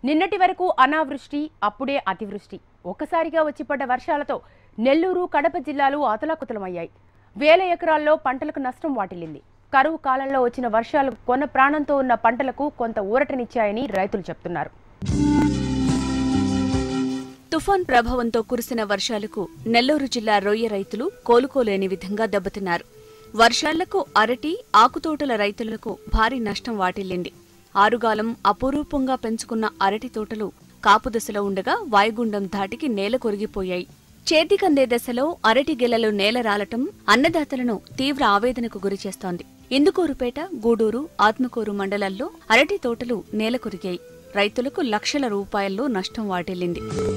నిన్నటి వరకు అనావృష్టి అప్పుడే అతివృష్టి ఒక్కసారిగా వచ్చి పడ్డ వర్షాలతో నెల్లూరు కడప జిల్లాలు అతలాకుతలమయ్యాయి వేల ఎకరాల్లో పంటలకు నష్టం వాటిల్లింది కరువు కాలంలో వచ్చిన వర్షాలు కొన్న ప్రాణంతో ఉన్న పంటలకు కొంత ఊరటనిచ్చాయని రైతులు చెప్తున్నారు తుఫాన్ ప్రభావంతో కురిసిన వర్షాలకు నెల్లూరు జిల్లా రొయ్య రైతులు కోలుకోలేని విధంగా దెబ్బతిన్నారు వర్షాలకు అరటి ఆకుతోటల రైతులకు భారీ నష్టం వాటిల్లింది ఆరుగాలం అపురూపంగా పెంచుకున్న అరటి తోటలు కాపు దశలో ఉండగా వాయుగుండం ధాటికి నేల కొరిగిపోయాయి చేతికందే దశలో అరటి గెలలు నేల రాలటం అన్నదాతలను తీవ్ర ఆవేదనకు గురిచేస్తోంది ఇందుకూరుపేట గూడూరు ఆత్మకూరు మండలాల్లో అరటి తోటలు నేల కొరిగాయి రైతులకు లక్షల రూపాయల్లో నష్టం వాటిల్లింది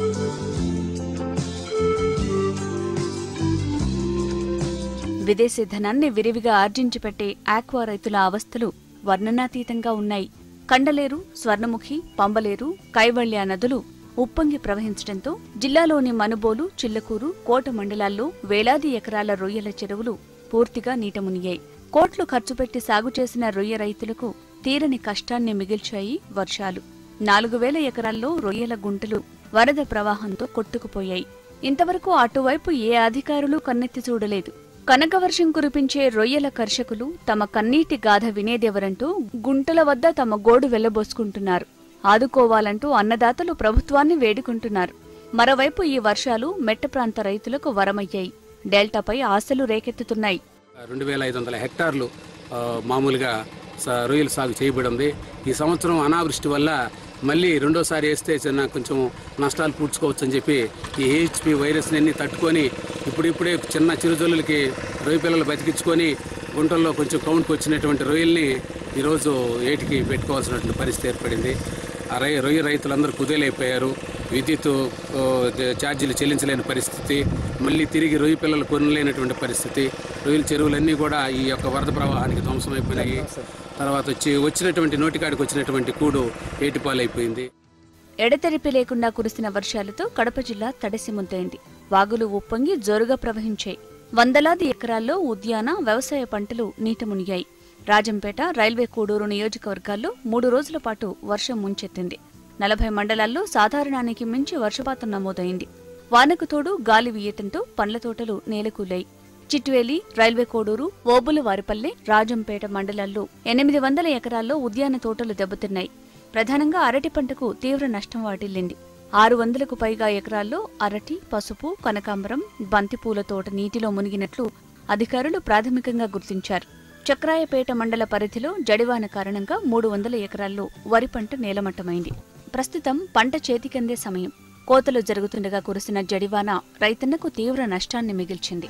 విదేశీ ధనాన్ని విరివిగా ఆర్జించి పెట్టే ఆక్వా రైతుల అవస్థలు వర్ణనాతీతంగా ఉన్నాయి కండలేరు స్వర్ణముఖి పంబలేరు కైవళ్య నదులు ఉప్పొంగి ప్రవహించడంతో జిల్లాలోని మనుబోలు చిల్లకూరు కోట మండలాల్లో వేలాది ఎకరాల రొయ్యల చెరువులు పూర్తిగా నీట మునిగాయి కోట్లు ఖర్చు పెట్టి సాగు చేసిన రొయ్య రైతులకు తీరని కష్టాన్ని మిగిల్చాయి వర్షాలు నాలుగు వేల ఎకరాల్లో రొయ్యల గుంటలు వరద ప్రవాహంతో కొట్టుకుపోయాయి ఇంతవరకు అటువైపు ఏ అధికారులు కన్నెత్తి చూడలేదు కనకవర్షం కురిపించే రొయ్యల కర్షకులు తమ కన్నీటి గాథ వినేదెవరంటూ గుంటల వద్ద తమ గోడు వెళ్లబోసుకుంటున్నారు ఆదుకోవాలంటూ అన్నదాతలు ప్రభుత్వాన్ని వేడుకుంటున్నారు మరోవైపు ఈ వర్షాలు మెట్ట ప్రాంత రైతులకు వరమయ్యాయి డెల్టాపై ఆశలు రేకెత్తుతున్నాయి రెండు వేల ఐదు వందల హెక్టార్లు ఆ, మామూలుగా స- రొయ్యల సాగు చేయబడి ఉంది ఈ సంవత్సరం అనావృష్టి వల్ల మళ్ళీ రెండోసారి వేస్తే చిన్న కొంచెం నష్టాలు పూడ్చుకోవచ్చు అని చెప్పి ఈ హెచ్పి వైరస్ని అన్ని తట్టుకొని ఇప్పుడిప్పుడే చిన్న చిరుజల్లులకి రొయ్య పిల్లలు బతికించుకొని గుంటల్లో కొంచెం కౌంట్కి వచ్చినటువంటి రొయ్యల్ని ఈరోజు ఏటికి పెట్టుకోవాల్సినటువంటి పరిస్థితి ఏర్పడింది ఆ రై రొయ్య రైతులందరూ కుదేలైపోయారు విద్యుత్ ఓ, ద- ఛార్జీలు చెల్లించలేని పరిస్థితి మళ్ళీ తిరిగి రొయ్య పిల్లలు కొనలేనటువంటి పరిస్థితి రొయ్యల చెరువులన్నీ కూడా ఈ యొక్క వరద ప్రవాహానికి ధ్వంసమైపోయినాయి తర్వాత వచ్చి వచ్చినటువంటి నోటికాడికి వచ్చినటువంటి కూడు ఏటిపాలైపోయింది ఎడతెరిపి లేకుండా కురిసిన వర్షాలతో కడప జిల్లా తడిసి ముద్దైంది వాగులు ఉప్పొంగి జోరుగా ప్రవహించాయి వందలాది ఎకరాల్లో ఉద్యాన వ్యవసాయ పంటలు నీట మునిగాయి రాజంపేట రైల్వే కోడూరు నియోజకవర్గాల్లో మూడు రోజుల పాటు వర్షం ముంచెత్తింది నలభై మండలాల్లో సాధారణానికి మించి వర్షపాతం నమోదైంది వానకు తోడు గాలి వీయటంతో పండ్ల తోటలు నేలకూలాయి చిట్వేలి రైల్వే కోడూరు ఓబుల వారిపల్లె రాజంపేట మండలాల్లో ఎనిమిది వందల ఎకరాల్లో ఉద్యాన తోటలు దెబ్బతిన్నాయి ప్రధానంగా అరటి పంటకు తీవ్ర నష్టం వాటిల్లింది ఆరు వందలకు పైగా ఎకరాల్లో అరటి పసుపు కనకాంబరం బంతిపూల తోట నీటిలో మునిగినట్లు అధికారులు ప్రాథమికంగా గుర్తించారు చక్రాయపేట మండల పరిధిలో జడివాన కారణంగా మూడు వందల ఎకరాల్లో వరి పంట నేలమట్టమైంది ప్రస్తుతం పంట చేతికందే సమయం కోతలు జరుగుతుండగా కురిసిన జడివాన రైతన్నకు తీవ్ర నష్టాన్ని మిగిల్చింది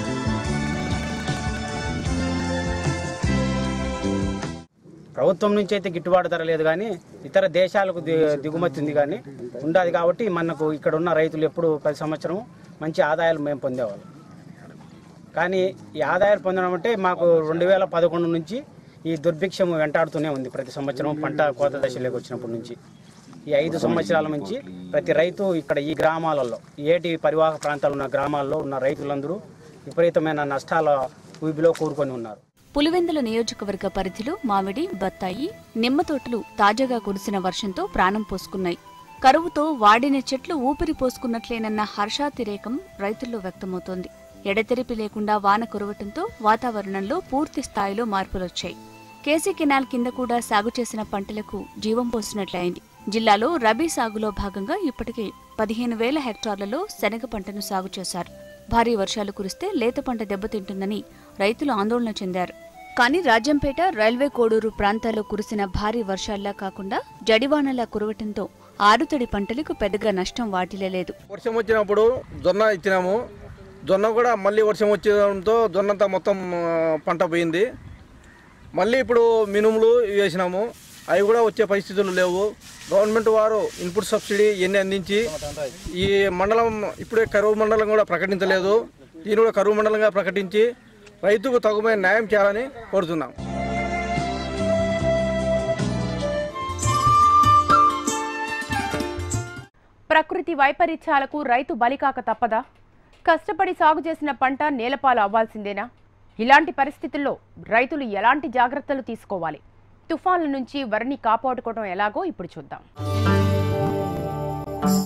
ప్రభుత్వం నుంచి అయితే గిట్టుబాటు ధర లేదు కానీ ఇతర దేశాలకు ది- దిగుమతి ఉంది కానీ ఉండదు కాబట్టి మనకు ఇక్కడ ఉన్న రైతులు ఎప్పుడు ప్రతి సంవత్సరం మంచి ఆదాయాలు మేము పొందేవాళ్ళం కానీ ఈ ఆదాయాలు పొందడం అంటే మాకు రెండు వేల పదకొండు నుంచి ఈ దుర్భిక్షం వెంటాడుతూనే ఉంది ప్రతి సంవత్సరం పంట కోత దశలోకి వచ్చినప్పటి నుంచి ఈ ఐదు సంవత్సరాల నుంచి ప్రతి రైతు ఇక్కడ ఈ గ్రామాలలో ఏటి పరివాహక ప్రాంతాలు ఉన్న గ్రామాల్లో ఉన్న రైతులందరూ విపరీతమైన నష్టాల ఊబిలో కూరుకొని ఉన్నారు పులివెందుల నియోజకవర్గ పరిధిలో మామిడి బత్తాయి నిమ్మ తోటలు తాజాగా కురిసిన వర్షంతో ప్రాణం పోసుకున్నాయి కరువుతో వాడిన చెట్లు ఊపిరి పోసుకున్నట్లేనన్న హర్షాతిరేకం రైతుల్లో వ్యక్తమవుతోంది ఎడతెరిపి లేకుండా వాన కురవటంతో వాతావరణంలో పూర్తి స్థాయిలో మార్పులొచ్చాయి కేసీ కెనాల్ కింద కూడా సాగు చేసిన పంటలకు జీవం పోసినట్లయింది జిల్లాలో రబీ సాగులో భాగంగా ఇప్పటికే పదిహేను వేల హెక్టార్లలో శనగ పంటను సాగు చేశారు భారీ వర్షాలు కురిస్తే లేత పంట దెబ్బతింటుందని రైతులు ఆందోళన చెందారు కానీ రాజంపేట రైల్వే కోడూరు ప్రాంతాల్లో కురిసిన భారీ వర్షాల్లా కాకుండా జడివానలా కురవటంతో ఆరుతడి పంటలకు పెద్దగా నష్టం వాటిల్లలేదు వర్షం వచ్చినప్పుడు జొన్న ఇచ్చినాము జొన్న కూడా మళ్ళీ వర్షం వచ్చడంతో జొన్న అంతా మొత్తం ఆ, పంట పోయింది మళ్ళీ ఇప్పుడు మినుములు వేసినాము అవి కూడా వచ్చే పరిస్థితులు లేవు గవర్నమెంట్ వారు ఇన్పుట్ సబ్సిడీ ఇవన్నీ అందించి ఈ మండలం ఇప్పుడే కరువు మండలం కూడా ప్రకటించలేదు దీన్ని కూడా కరువు మండలంగా ప్రకటించి రైతుకు తగుమైన న్యాయం చేయాలని కోరుతున్నాం ప్రకృతి వైపరీత్యాలకు రైతు బలికాక తప్పదా కష్టపడి సాగు చేసిన పంట నేలపాలు అవ్వాల్సిందేనా ఇలాంటి పరిస్థితుల్లో రైతులు ఎలాంటి జాగ్రత్తలు తీసుకోవాలి తుఫాన్ల నుంచి వరిని కాపాడుకోవడం ఎలాగో ఇప్పుడు చూద్దాం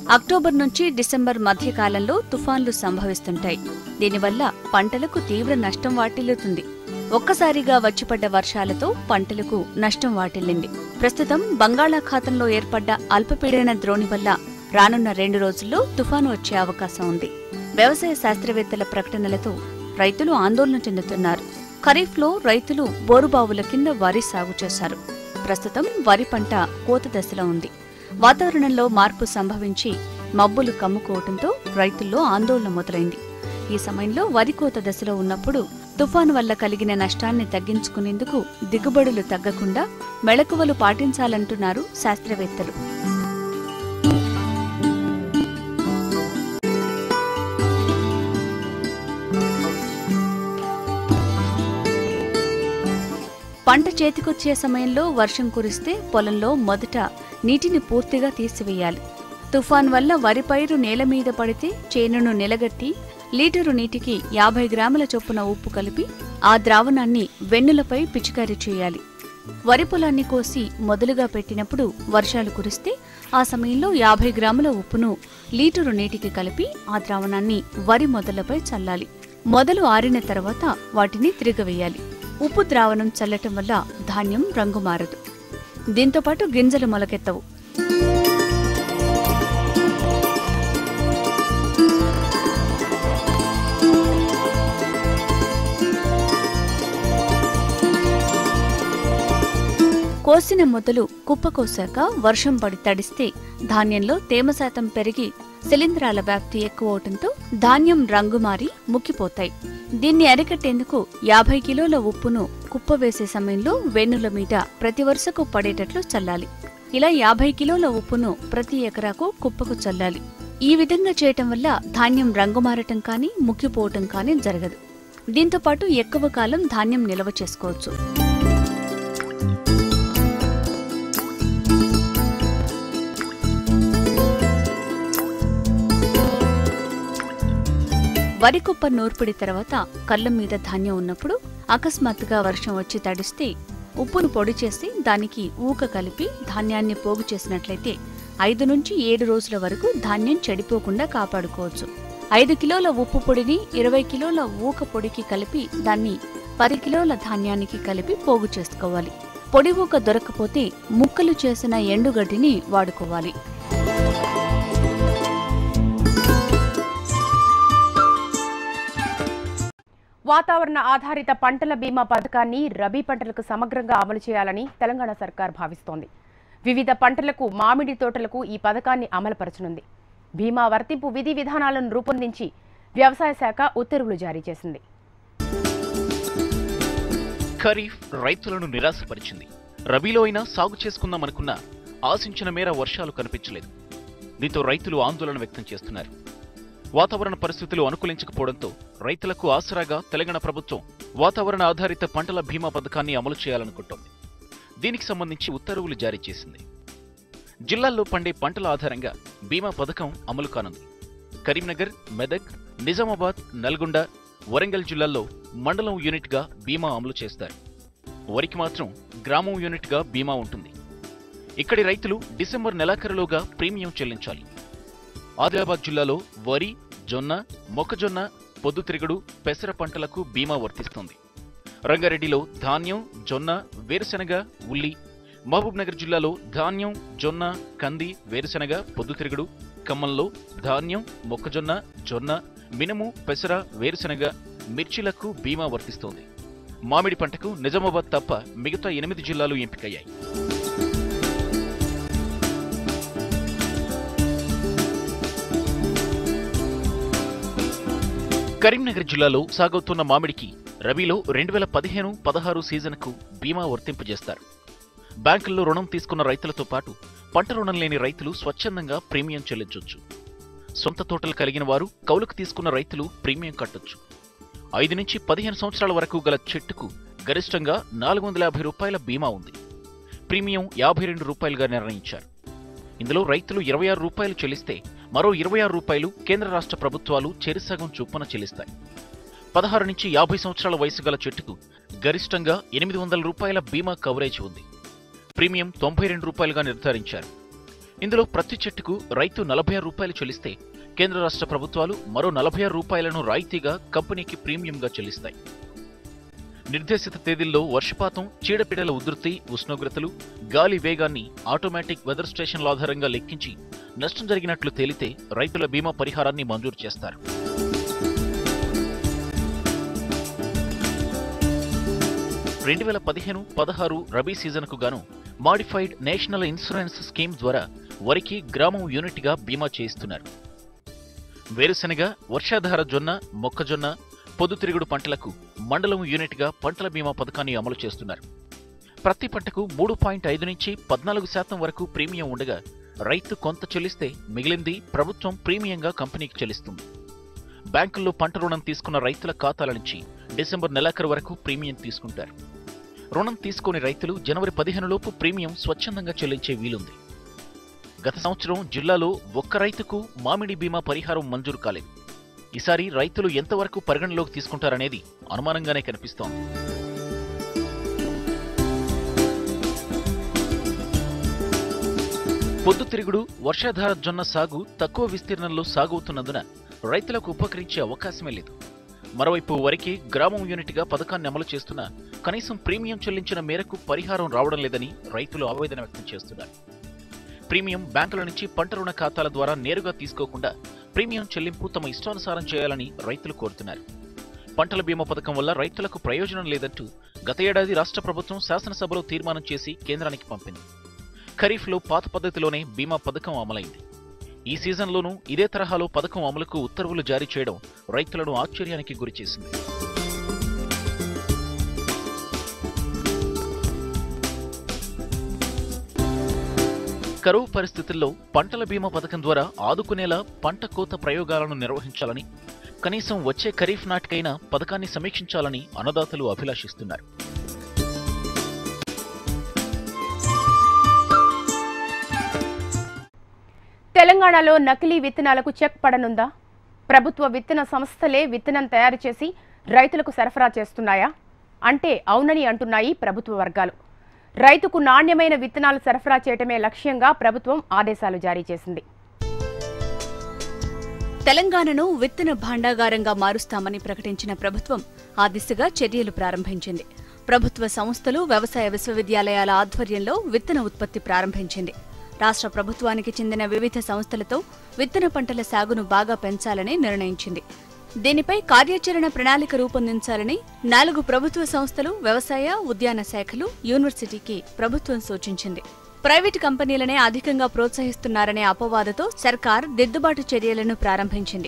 అక్టోబర్ నుంచి డిసెంబర్ మధ్య కాలంలో తుఫాన్లు సంభవిస్తుంటాయి దీనివల్ల పంటలకు తీవ్ర నష్టం వాటిల్లుతుంది ఒక్కసారిగా వచ్చిపడ్డ వర్షాలతో పంటలకు నష్టం వాటిల్లింది ప్రస్తుతం బంగాళాఖాతంలో ఏర్పడ్డ అల్పపీడన ద్రోణి వల్ల రానున్న రెండు రోజుల్లో తుఫాను వచ్చే అవకాశం ఉంది వ్యవసాయ శాస్త్రవేత్తల ప్రకటనలతో రైతులు ఆందోళన చెందుతున్నారు ఖరీఫ్లో రైతులు బోరుబావుల కింద వరి సాగు చేశారు ప్రస్తుతం వరి పంట కోత దశలో ఉంది వాతావరణంలో మార్పు సంభవించి మబ్బులు కమ్ముకోవడంతో రైతుల్లో ఆందోళన మొదలైంది ఈ సమయంలో వరి కోత దశలో ఉన్నప్పుడు తుఫాను వల్ల కలిగిన నష్టాన్ని తగ్గించుకునేందుకు దిగుబడులు తగ్గకుండా మెళకువలు పాటించాలంటున్నారు శాస్త్రవేత్తలు పంట చేతికొచ్చే సమయంలో వర్షం కురిస్తే పొలంలో మొదట నీటిని పూర్తిగా తీసివేయాలి తుఫాన్ వల్ల వరి పైరు నేల మీద పడితే చేనును నిలగట్టి లీటరు నీటికి యాభై గ్రాముల చొప్పున ఉప్పు కలిపి ఆ ద్రావణాన్ని వెన్నులపై పిచికారీ చేయాలి వరి పొలాన్ని కోసి మొదలుగా పెట్టినప్పుడు వర్షాలు కురిస్తే ఆ సమయంలో యాభై గ్రాముల ఉప్పును లీటరు నీటికి కలిపి ఆ ద్రావణాన్ని వరి మొదలపై చల్లాలి మొదలు ఆరిన తర్వాత వాటిని తిరగవేయాలి ఉప్పు ద్రావణం చల్లటం వల్ల ధాన్యం రంగు మారదు దీంతోపాటు గింజలు మొలకెత్తవు కోసిన మొదలు కుప్పకోసాక వర్షం పడి తడిస్తే ధాన్యంలో తేమ శాతం పెరిగి శిలీంధ్రాల వ్యాప్తి ఎక్కువ అవటంతో ధాన్యం రంగు మారి ముక్కిపోతాయి దీన్ని అరికట్టేందుకు యాభై కిలోల ఉప్పును కుప్ప వేసే సమయంలో వెన్నుల మీద ప్రతి వరుసకు పడేటట్లు చల్లాలి ఇలా యాభై కిలోల ఉప్పును ప్రతి ఎకరాకు కుప్పకు చల్లాలి ఈ విధంగా చేయటం వల్ల ధాన్యం రంగు మారటం కానీ ముక్కిపోవటం కానీ జరగదు దీంతో పాటు ఎక్కువ కాలం ధాన్యం నిల్వ చేసుకోవచ్చు వరి కుప్ప నూర్పిడి తర్వాత కళ్ళం మీద ధాన్యం ఉన్నప్పుడు అకస్మాత్తుగా వర్షం వచ్చి తడిస్తే ఉప్పును పొడి చేసి దానికి ఊక కలిపి ధాన్యాన్ని పోగు చేసినట్లయితే ఐదు నుంచి ఏడు రోజుల వరకు ధాన్యం చెడిపోకుండా కాపాడుకోవచ్చు ఐదు కిలోల ఉప్పు పొడిని ఇరవై కిలోల ఊక పొడికి కలిపి దాన్ని పది కిలోల ధాన్యానికి కలిపి పోగు చేసుకోవాలి పొడి ఊక దొరకపోతే ముక్కలు చేసిన ఎండుగడ్డిని వాడుకోవాలి వాతావరణ ఆధారిత పంటల బీమా పథకాన్ని రబీ పంటలకు సమగ్రంగా అమలు చేయాలని తెలంగాణ సర్కార్ భావిస్తోంది వివిధ పంటలకు మామిడి తోటలకు ఈ పథకాన్ని అమలుపరచనుంది బీమా వర్తింపు విధి విధానాలను రూపొందించి వ్యవసాయ శాఖ ఉత్తర్వులు జారీ చేసింది ఖరీఫ్ రైతులను నిరాశపరిచింది రబీలో అయినా సాగు చేసుకుందామనుకున్న ఆశించిన మేర వర్షాలు కనిపించలేదు దీంతో రైతులు ఆందోళన వ్యక్తం చేస్తున్నారు వాతావరణ పరిస్థితులు అనుకూలించకపోవడంతో రైతులకు ఆసరాగా తెలంగాణ ప్రభుత్వం వాతావరణ ఆధారిత పంటల బీమా పథకాన్ని అమలు చేయాలనుకుంటోంది దీనికి సంబంధించి ఉత్తర్వులు జారీ చేసింది జిల్లాల్లో పండే పంటల ఆధారంగా బీమా పథకం అమలు కానుంది కరీంనగర్ మెదక్ నిజామాబాద్ నల్గొండ వరంగల్ జిల్లాల్లో మండలం యూనిట్గా బీమా అమలు చేస్తారు వరికి మాత్రం గ్రామం యూనిట్గా బీమా ఉంటుంది ఇక్కడి రైతులు డిసెంబర్ నెలాఖరులోగా ప్రీమియం చెల్లించాలి ఆదిలాబాద్ జిల్లాలో వరి జొన్న మొక్కజొన్న పొద్దుతిరుగుడు పెసర పంటలకు బీమా వర్తిస్తుంది రంగారెడ్డిలో ధాన్యం జొన్న వేరుశెనగ ఉల్లి మహబూబ్ నగర్ జిల్లాలో ధాన్యం జొన్న కంది వేరుశెనగ పొద్దుతిరుగుడు ఖమ్మంలో ధాన్యం మొక్కజొన్న జొన్న మినుము పెసర వేరుశెనగ మిర్చిలకు బీమా వర్తిస్తోంది మామిడి పంటకు నిజామాబాద్ తప్ప మిగతా ఎనిమిది జిల్లాలు ఎంపికయ్యాయి కరీంనగర్ జిల్లాలో సాగవుతున్న మామిడికి రబీలో రెండు వేల పదిహేను పదహారు సీజన్కు బీమా వర్తింపజేస్తారు బ్యాంకుల్లో రుణం తీసుకున్న రైతులతో పాటు పంట రుణం లేని రైతులు స్వచ్ఛందంగా ప్రీమియం చెల్లించొచ్చు సొంత తోటలు కలిగిన వారు కౌలుకు తీసుకున్న రైతులు ప్రీమియం కట్టొచ్చు ఐదు నుంచి పదిహేను సంవత్సరాల వరకు గల చెట్టుకు గరిష్టంగా నాలుగు వందల యాభై రూపాయల బీమా ఉంది ప్రీమియం యాభై రెండు రూపాయలుగా నిర్ణయించారు ఇందులో రైతులు ఇరవై ఆరు రూపాయలు చెల్లిస్తే మరో ఇరవై ఆరు రూపాయలు కేంద్ర రాష్ట్ర ప్రభుత్వాలు చెరిసగం చొప్పున చెల్లిస్తాయి పదహారు నుంచి యాభై సంవత్సరాల వయసు గల చెట్టుకు గరిష్టంగా ఎనిమిది వందల రూపాయల బీమా కవరేజ్ ఉంది ప్రీమియం తొంభై రెండు రూపాయలుగా నిర్ధారించారు ఇందులో ప్రతి చెట్టుకు రైతు నలభై ఆరు రూపాయలు చెల్లిస్తే కేంద్ర రాష్ట్ర ప్రభుత్వాలు మరో నలభై ఆరు రూపాయలను రాయితీగా కంపెనీకి ప్రీమియంగా చెల్లిస్తాయి నిర్దేశిత తేదీల్లో వర్షపాతం చీడపీడల ఉధృతి ఉష్ణోగ్రతలు గాలి వేగాన్ని ఆటోమేటిక్ వెదర్ స్టేషన్ల ఆధారంగా లెక్కించి నష్టం జరిగినట్లు తేలితే రైతుల బీమా పరిహారాన్ని మంజూరు చేస్తారు రెండు వేల పదిహేను పదహారు రబీ సీజన్కు గాను మాడిఫైడ్ నేషనల్ ఇన్సూరెన్స్ స్కీమ్ ద్వారా వరికి గ్రామం యూనిట్గా బీమా చేయిస్తున్నారు వేరుశెనగ వర్షాధార జొన్న మొక్కజొన్న పొద్దుతిరుగుడు పంటలకు మండలం యూనిట్గా పంటల బీమా పథకాన్ని అమలు చేస్తున్నారు ప్రతి పంటకు మూడు పాయింట్ ఐదు నుంచి పద్నాలుగు శాతం వరకు ప్రీమియం ఉండగా రైతు కొంత చెల్లిస్తే మిగిలింది ప్రభుత్వం ప్రీమియంగా కంపెనీకి చెల్లిస్తుంది బ్యాంకుల్లో పంట రుణం తీసుకున్న రైతుల ఖాతాల నుంచి డిసెంబర్ నెలాఖరు వరకు ప్రీమియం తీసుకుంటారు రుణం తీసుకుని రైతులు జనవరి పదిహేనులోపు ప్రీమియం స్వచ్ఛందంగా చెల్లించే వీలుంది గత సంవత్సరం జిల్లాలో ఒక్క రైతుకు మామిడి బీమా పరిహారం మంజూరు కాలేదు ఈసారి రైతులు ఎంతవరకు పరిగణలోకి తీసుకుంటారనేది అనుమానంగానే కనిపిస్తోంది పొద్దుతిరుగుడు వర్షాధార జొన్న సాగు తక్కువ విస్తీర్ణంలో సాగుతున్నందున రైతులకు ఉపకరించే అవకాశమే లేదు మరోవైపు వరికి గ్రామం యూనిట్గా పథకాన్ని అమలు చేస్తున్న కనీసం ప్రీమియం చెల్లించిన మేరకు పరిహారం రావడం లేదని రైతులు ఆవేదన వ్యక్తం చేస్తున్నారు ప్రీమియం బ్యాంకుల నుంచి పంట రుణ ఖాతాల ద్వారా నేరుగా తీసుకోకుండా ప్రీమియం చెల్లింపు తమ ఇష్టానుసారం చేయాలని రైతులు కోరుతున్నారు పంటల బీమా పథకం వల్ల రైతులకు ప్రయోజనం లేదంటూ గత ఏడాది రాష్ట్ర ప్రభుత్వం శాసనసభలో తీర్మానం చేసి కేంద్రానికి పంపింది ఖరీఫ్లో పాత పద్ధతిలోనే బీమా పథకం అమలైంది ఈ సీజన్లోనూ ఇదే తరహాలో పథకం అమలుకు ఉత్తర్వులు జారీ చేయడం రైతులను ఆశ్చర్యానికి గురిచేసింది కరువు పరిస్థితుల్లో పంటల బీమా పథకం ద్వారా ఆదుకునేలా పంట కోత ప్రయోగాలను నిర్వహించాలని కనీసం వచ్చే ఖరీఫ్ నాటికైనా పథకాన్ని సమీక్షించాలని అన్నదాతలు అభిలాషిస్తున్నారు తెలంగాణలో నకిలీ విత్తనాలకు చెక్ పడనుందా ప్రభుత్వ విత్తన సంస్థలే విత్తనం తయారు చేసి రైతులకు సరఫరా చేస్తున్నాయా అంటే అవునని అంటున్నాయి ప్రభుత్వ వర్గాలు రైతుకు నాణ్యమైన విత్తనాలు సరఫరా చేయటమే లక్ష్యంగా ప్రభుత్వం ఆదేశాలు జారీ చేసింది తెలంగాణను విత్తన భాండాగారంగా మారుస్తామని ప్రకటించిన ప్రభుత్వం ఆ దిశగా చర్యలు ప్రారంభించింది ప్రభుత్వ సంస్థలు వ్యవసాయ విశ్వవిద్యాలయాల ఆధ్వర్యంలో విత్తన ఉత్పత్తి ప్రారంభించింది రాష్ట్ర ప్రభుత్వానికి చెందిన వివిధ సంస్థలతో విత్తన పంటల సాగును బాగా పెంచాలని నిర్ణయించింది దీనిపై కార్యాచరణ ప్రణాళిక రూపొందించాలని నాలుగు ప్రభుత్వ సంస్థలు వ్యవసాయ ఉద్యాన శాఖలు యూనివర్సిటీకి ప్రభుత్వం సూచించింది ప్రైవేటు కంపెనీలనే అధికంగా ప్రోత్సహిస్తున్నారనే అపవాదుతో సర్కార్ దిద్దుబాటు చర్యలను ప్రారంభించింది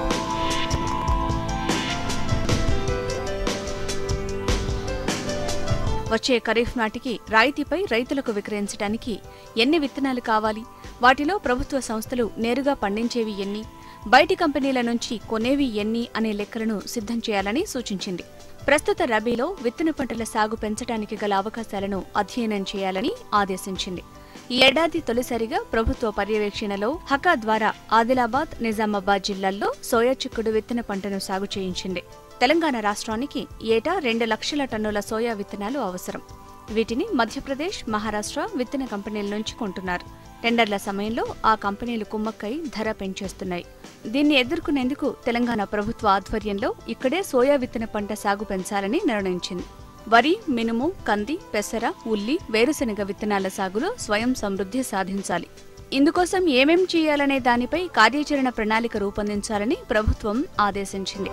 వచ్చే ఖరీఫ్ నాటికి రాయితీపై రైతులకు విక్రయించడానికి ఎన్ని విత్తనాలు కావాలి వాటిలో ప్రభుత్వ సంస్థలు నేరుగా పండించేవి ఎన్ని బయటి కంపెనీల నుంచి కొనేవి ఎన్ని అనే లెక్కలను సిద్ధం చేయాలని సూచించింది ప్రస్తుత రబీలో విత్తన పంటల సాగు పెంచడానికి గల అవకాశాలను అధ్యయనం చేయాలని ఆదేశించింది ఈ ఏడాది తొలిసారిగా ప్రభుత్వ పర్యవేక్షణలో హకా ద్వారా ఆదిలాబాద్ నిజామాబాద్ జిల్లాల్లో సోయా చిక్కుడు విత్తన పంటను సాగు చేయించింది తెలంగాణ రాష్ట్రానికి ఏటా రెండు లక్షల టన్నుల సోయా విత్తనాలు అవసరం వీటిని మధ్యప్రదేశ్ మహారాష్ట్ర విత్తన కంపెనీల నుంచి కొంటున్నారు టెండర్ల సమయంలో ఆ కంపెనీలు కుమ్మక్కై ధర పెంచేస్తున్నాయి దీన్ని ఎదుర్కొనేందుకు తెలంగాణ ప్రభుత్వ ఆధ్వర్యంలో ఇక్కడే సోయా విత్తన పంట సాగు పెంచాలని నిర్ణయించింది వరి మినుము కంది పెసర ఉల్లి వేరుశెనగ విత్తనాల సాగులో స్వయం సమృద్ధి సాధించాలి ఇందుకోసం ఏమేం చేయాలనే దానిపై కార్యాచరణ ప్రణాళిక రూపొందించాలని ప్రభుత్వం ఆదేశించింది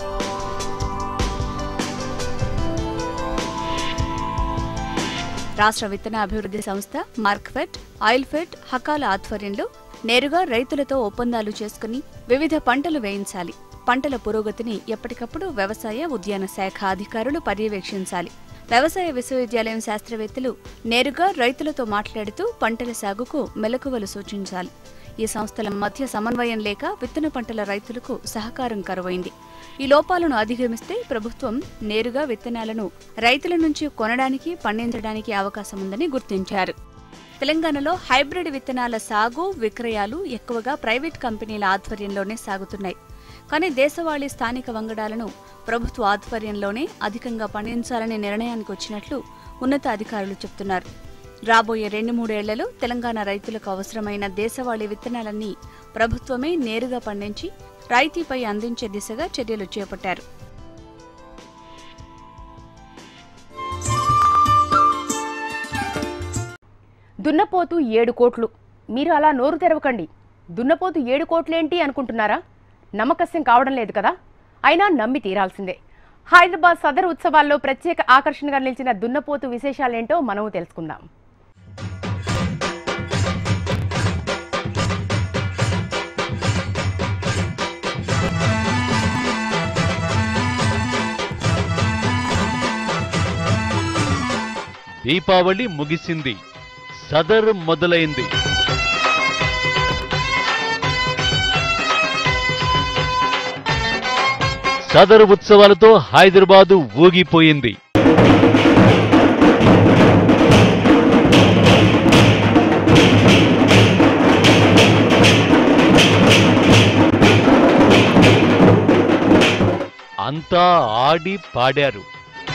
రాష్ట్ర విత్తన అభివృద్ధి సంస్థ మార్క్ఫెట్ ఆయిల్ఫెట్ హకాల ఆధ్వర్యంలో నేరుగా రైతులతో ఒప్పందాలు చేసుకుని వివిధ పంటలు వేయించాలి పంటల పురోగతిని ఎప్పటికప్పుడు వ్యవసాయ ఉద్యాన శాఖ అధికారులు పర్యవేక్షించాలి వ్యవసాయ విశ్వవిద్యాలయం శాస్త్రవేత్తలు నేరుగా రైతులతో మాట్లాడుతూ పంటల సాగుకు మెలకువలు సూచించాలి ఈ సంస్థల మధ్య సమన్వయం లేక విత్తన పంటల రైతులకు సహకారం కరువైంది ఈ లోపాలను అధిగమిస్తే ప్రభుత్వం నేరుగా విత్తనాలను రైతుల నుంచి కొనడానికి పండించడానికి అవకాశం ఉందని గుర్తించారు తెలంగాణలో హైబ్రిడ్ విత్తనాల సాగు విక్రయాలు ఎక్కువగా ప్రైవేట్ కంపెనీల ఆధ్వర్యంలోనే సాగుతున్నాయి కానీ దేశవాళీ స్థానిక వంగడాలను ప్రభుత్వ ఆధ్వర్యంలోనే అధికంగా పండించాలనే నిర్ణయానికి వచ్చినట్లు ఉన్నత అధికారులు చెబుతున్నారు రాబోయే రెండు మూడేళ్లలో తెలంగాణ రైతులకు అవసరమైన దేశవాళీ విత్తనాలన్నీ ప్రభుత్వమే నేరుగా పండించి రైతీపై అందించే దిశగా చర్యలు చేపట్టారు దున్నపోతు ఏడు కోట్లు మీరు అలా నోరు తెరవకండి దున్నపోతు ఏడు కోట్లేంటి అనుకుంటున్నారా నమ్మకస్యం కావడం లేదు కదా అయినా నమ్మి తీరాల్సిందే హైదరాబాద్ సదర్ ఉత్సవాల్లో ప్రత్యేక ఆకర్షణగా నిలిచిన దున్నపోతు విశేషాలేంటో మనము తెలుసుకుందాం దీపావళి ముగిసింది సదర్ మొదలైంది సదర్ ఉత్సవాలతో హైదరాబాదు ఊగిపోయింది అంతా ఆడి పాడారు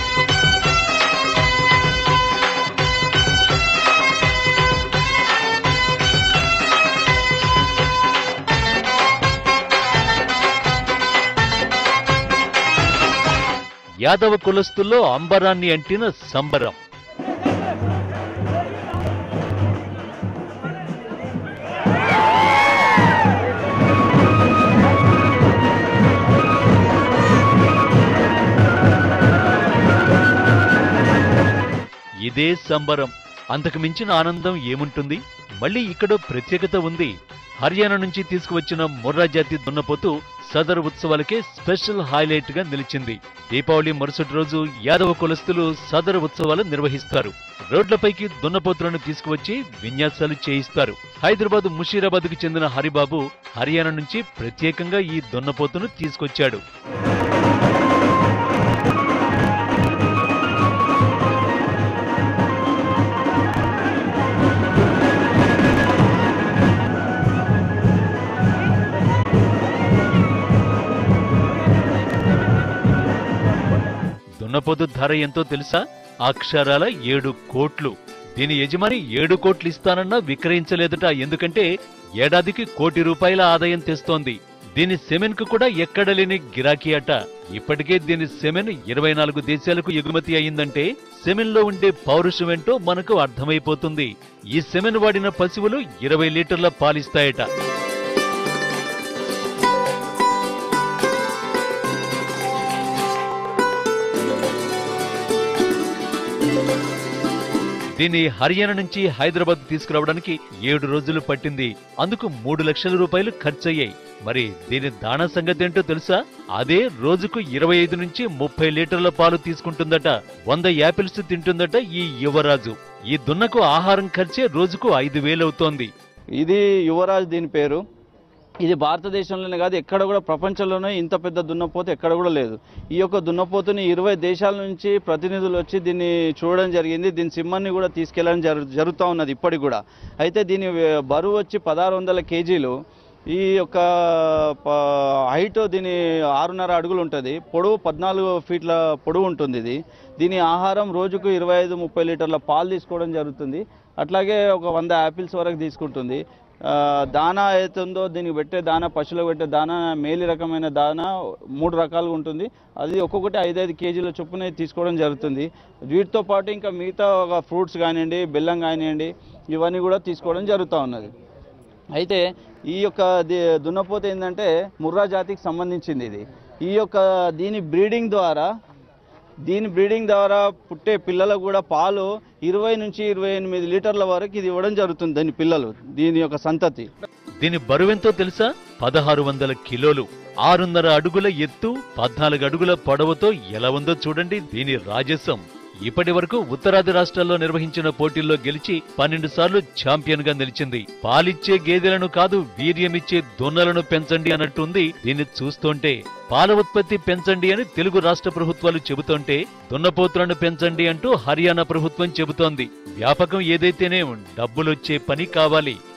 యాదవ కులస్తుల్లో అంబరాన్ని అంటిన సంబరం ఇదే సంబరం అంతకు మించిన ఆనందం ఏముంటుంది మళ్ళీ ఇక్కడో ప్రత్యేకత ఉంది హర్యానా నుంచి తీసుకువచ్చిన మొర్రా జాతి దున్నపోతు సదర్ ఉత్సవాలకే స్పెషల్ హైలైట్ గా నిలిచింది దీపావళి మరుసటి రోజు యాదవ కులస్తులు సదర్ ఉత్సవాలు నిర్వహిస్తారు రోడ్లపైకి దున్నపోతులను తీసుకువచ్చి విన్యాసాలు చేయిస్తారు హైదరాబాద్ ముషీరాబాద్ కు చెందిన హరిబాబు హర్యానా నుంచి ప్రత్యేకంగా ఈ దున్నపోతును తీసుకొచ్చాడు దున్నపోతు ధర ఎంతో తెలుసా అక్షరాల ఏడు కోట్లు దీని యజమాని ఏడు కోట్లు ఇస్తానన్నా విక్రయించలేదట ఎందుకంటే ఏడాదికి కోటి రూపాయల ఆదాయం తెస్తోంది దీని సెమెన్ కు కూడా ఎక్కడ లేని గిరాకీ అట ఇప్పటికే దీని సెమెన్ ఇరవై నాలుగు దేశాలకు ఎగుమతి అయిందంటే సెమెన్ లో ఉండే పౌరుషం ఏంటో మనకు అర్థమైపోతుంది ఈ సెమెన్ వాడిన పశువులు ఇరవై లీటర్ల పాలిస్తాయట దీన్ని హర్యానా నుంచి హైదరాబాద్ తీసుకురావడానికి ఏడు రోజులు పట్టింది అందుకు మూడు లక్షల రూపాయలు ఖర్చయ్యాయి మరి దీని దాణా సంగతి ఏంటో తెలుసా అదే రోజుకు ఇరవై ఐదు నుంచి ముప్పై లీటర్ల పాలు తీసుకుంటుందట వంద యాపిల్స్ తింటుందట ఈ యువరాజు ఈ దున్నకు ఆహారం ఖర్చే రోజుకు ఐదు వేలవుతోంది ఇది యువరాజ్ దీని పేరు ఇది భారతదేశంలోనే కాదు ఎక్కడ కూడా ప్రపంచంలోనే ఇంత పెద్ద దున్నపోతు ఎక్కడ కూడా లేదు ఈ యొక్క దున్నపోతుని ఇరవై దేశాల నుంచి ప్రతినిధులు వచ్చి దీన్ని చూడడం జరిగింది దీని సింహాన్ని కూడా తీసుకెళ్ళడం జరు జరుగుతూ ఉన్నది ఇప్పటికి కూడా అయితే దీని వే- బరువు వచ్చి పదహారు వందల కేజీలు ఈ యొక్క హైట్ దీని ఆరున్నర అడుగులు ఉంటుంది పొడవు పద్నాలుగు ఫీట్ల పొడవు ఉంటుంది ఇది దీని ఆహారం రోజుకు ఇరవై ఐదు ముప్పై లీటర్ల పాలు తీసుకోవడం జరుగుతుంది అట్లాగే ఒక వంద యాపిల్స్ వరకు తీసుకుంటుంది ఆ, దానా ఏదైతే ఉందో దీనికి పెట్టే దానా పశువులకు పెట్టే దానా మేలి రకమైన దానా మూడు రకాలుగా ఉంటుంది అది ఒక్కొక్కటి ఐదైదు కేజీల చొప్పున తీసుకోవడం జరుగుతుంది వీటితో పాటు ఇంకా మిగతా ఒక ఫ్రూట్స్ కానివ్వండి బెల్లం కానివ్వండి ఇవన్నీ కూడా తీసుకోవడం జరుగుతూ ఉన్నది అయితే ఈ యొక్క ది- దున్నపోత ఏంటంటే ముర్రా జాతికి సంబంధించింది ఇది ఈ యొక్క దీని బ్రీడింగ్ ద్వారా దీని బ్రీడింగ్ ద్వారా పుట్టే పిల్లలకు కూడా పాలు ఇరవై నుంచి ఇరవై ఎనిమిది లీటర్ల వరకు ఇది ఇవ్వడం జరుగుతుంది దీని పిల్లలు దీని యొక్క సంతతి దీని బరువెంతో తెలుసా పదహారు వందల కిలోలు ఆరున్నర అడుగుల ఎత్తు పద్నాలుగు అడుగుల పొడవుతో ఎలా ఉందో చూడండి దీని రాజసం ఇప్పటి వరకు ఉత్తరాది రాష్ట్రాల్లో నిర్వహించిన పోటీల్లో గెలిచి పన్నెండు సార్లు ఛాంపియన్ గా నిలిచింది పాలిచ్చే గేదెలను కాదు వీర్యమిచ్చే దొన్నలను పెంచండి అన్నట్టుంది దీన్ని చూస్తుంటే పాల ఉత్పత్తి పెంచండి అని తెలుగు రాష్ట్ర ప్రభుత్వాలు చెబుతుంటే దున్నపోతులను పెంచండి అంటూ హర్యానా ప్రభుత్వం చెబుతోంది వ్యాపకం ఏదైతేనే డబ్బులొచ్చే పని కావాలి